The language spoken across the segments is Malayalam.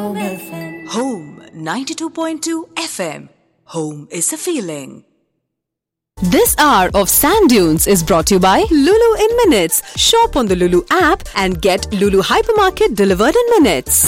Home 92.2 FM. Home is a feeling. This hour of Sand Dunes is brought to you by Lulu in Minutes. Shop on the Lulu app and get Lulu Hypermarket delivered in minutes.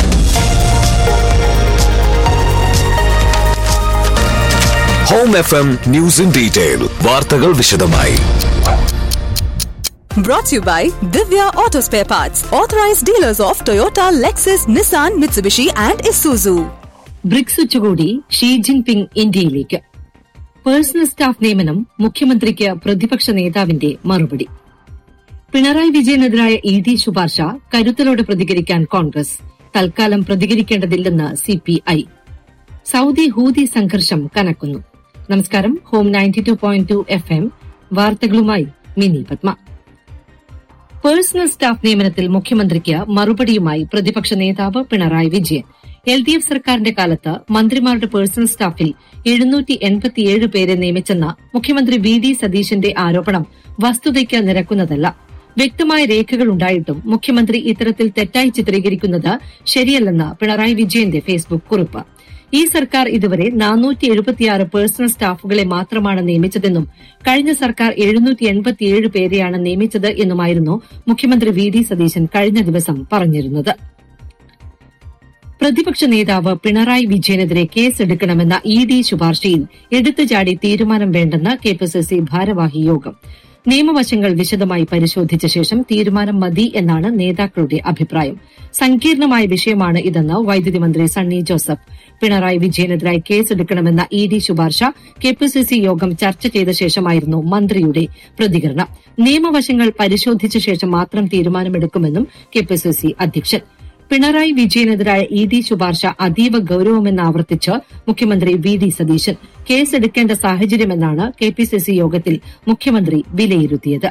Home F M news in detail വാർത്തകൾ വിശദമായി Brought to you by Divya Auto Spare Parts, authorized dealers of Toyota, Lexus, Nissan, Mitsubishi, and Isuzu. BRICS ഉച്ചകോടി ഷീ ജിൻപിങ് ഇന്ത്യയിലേക്ക് പേഴ്സണൽ സ്റ്റാഫ് നിയമനം മുഖ്യമന്ത്രിക്ക് പ്രതിപക്ഷ നേതാവിന്റെ മറുപടി പിണറായി വിജയനെതിരായ ഇ ഡി ശുപാർശ കരുത്തലോടെ പ്രതികരിക്കാൻ കോൺഗ്രസ് തൽക്കാലം പ്രതികരിക്കേണ്ടതില്ലെന്ന് സിപിഐ സൌദി ഹൂതി സംഘർഷം കനക്കുന്നു നമസ്കാരം home ninety two point two F M വാർത്തകളുമായി മിനി പത്മ പേഴ്സണൽ സ്റ്റാഫ് നിയമനത്തിൽ മുഖ്യമന്ത്രിക്ക് മറുപടിയുമായി പ്രതിപക്ഷ നേതാവ് Pinarayi Vijayan L D F സർക്കാരിന്റെ കാലത്ത് മന്ത്രിമാരുടെ പേഴ്സണൽ സ്റ്റാഫിൽ എഴുന്നൂറ്റി എൺപത്തിയേഴ് പേരെ നിയമിച്ചെന്ന മുഖ്യമന്ത്രി വി ഡി സതീശന്റെ ആരോപണം വസ്തുതയ്ക്ക് നിരക്കുന്നതല്ല വ്യക്തമായ രേഖകൾ ഉണ്ടായിട്ടും മുഖ്യമന്ത്രി ഇത്തരത്തിൽ തെറ്റായി ചിത്രീകരിക്കുന്നത് ശരിയല്ലെന്ന് പിണറായി വിജയന്റെ ഫേസ്ബുക്ക് കുറിപ്പ് ഈ സർക്കാർ ഇതുവരെ നാനൂറ്റി എഴുപത്തിയാറ് പേഴ്സണൽ സ്റ്റാഫുകളെ മാത്രമാണ് നിയമിച്ചതെന്നും കഴിഞ്ഞ സർക്കാർ എഴുന്നൂറ്റി എൺപത്തിയേഴ് പേരെയാണ് നിയമിച്ചത് എന്നുമായിരുന്നു മുഖ്യമന്ത്രി വി ഡി സതീശൻ കഴിഞ്ഞ ദിവസം പറഞ്ഞിരുന്നത് പ്രതിപക്ഷ നേതാവ് പിണറായി വിജയനെതിരെ കേസെടുക്കണമെന്ന ഇ ഡി ശുപാർശയിൽ എടുത്തുചാടി തീരുമാനം വേണ്ടെന്ന് കെപിസിസി ഭാരവാഹി യോഗം നിയമവശങ്ങൾ വിശദമായി പരിശോധിച്ച ശേഷം തീരുമാനം മതി എന്നാണ് നേതാക്കളുടെ അഭിപ്രായം സങ്കീർണമായ വിഷയമാണ് ഇതെന്ന് വൈദ്യുതി മന്ത്രി സണ്ണി ജോസഫ് പിണറായി വിജയനെതിരായി കേസെടുക്കണമെന്ന ഇ ഡി ശുപാർശ കെപിസിസി യോഗം ചർച്ച ചെയ്ത ശേഷമായിരുന്നു മന്ത്രിയുടെ പ്രതികരണം നിയമവശങ്ങൾ പരിശോധിച്ച ശേഷം മാത്രം തീരുമാനമെടുക്കുമെന്നും കെപിസിസി അധ്യക്ഷൻ പിണറായി വിജയനെതിരായ ഇ ഡി ശുപാർശ അതീവ ഗൌരവമെന്ന് ആവർത്തിച്ച് മുഖ്യമന്ത്രി വി ഡി സതീശൻ കേസെടുക്കേണ്ട സാഹചര്യമെന്നാണ് കെപിസിസി യോഗത്തിൽ മുഖ്യമന്ത്രി വിലയിരുത്തിയത്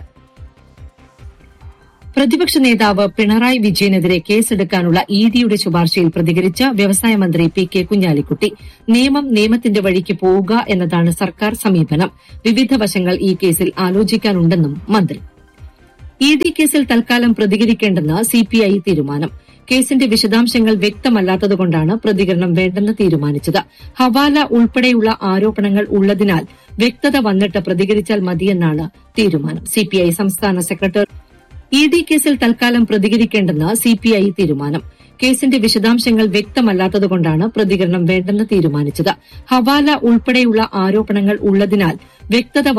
പ്രതിപക്ഷ നേതാവ് പിണറായി വിജയനെതിരെ കേസെടുക്കാനുള്ള ഇ ഡിയുടെ ശുപാർശയിൽ പ്രതികരിച്ച വ്യവസായ മന്ത്രി പി കെ കുഞ്ഞാലിക്കുട്ടി നിയമം നിയമത്തിന്റെ വഴിക്ക് പോവുക എന്നതാണ് സർക്കാർ സമീപനം വിവിധ വശങ്ങൾ ഈ കേസിൽ ആലോചിക്കാനുണ്ടെന്നും മന്ത്രി ഇ ഡി കേസിൽ തൽക്കാലം പ്രതികരിക്കേണ്ടെന്ന് സിപിഐ തീരുമാനം കേസിന്റെ വിശദാംശങ്ങൾ വ്യക്തമല്ലാത്തതുകൊണ്ടാണ് പ്രതികരണം വേണ്ടെന്ന് തീരുമാനിച്ചത് ഹവാല ഉൾപ്പെടെയുള്ള ആരോപണങ്ങൾ ഉള്ളതിനാൽ വ്യക്തത വന്നിട്ട് പ്രതികരിച്ചാൽ മതിയെന്നാണ് തീരുമാനം സിപിഐ സംസ്ഥാന സെക്രട്ടറി ഇ ഡി കേസിൽ തൽക്കാലം പ്രതികരിക്കേണ്ടെന്ന് സിപിഐ തീരുമാനം കേസിന്റെ വിശദാംശങ്ങൾ വ്യക്തമല്ലാത്തതുകൊണ്ടാണ് പ്രതികരണം വേണ്ടെന്ന് തീരുമാനിച്ചത് ഹവാല ഉൾപ്പെടെയുള്ള ആരോപണങ്ങൾ ഉള്ളതിനാൽ വ്യക്തത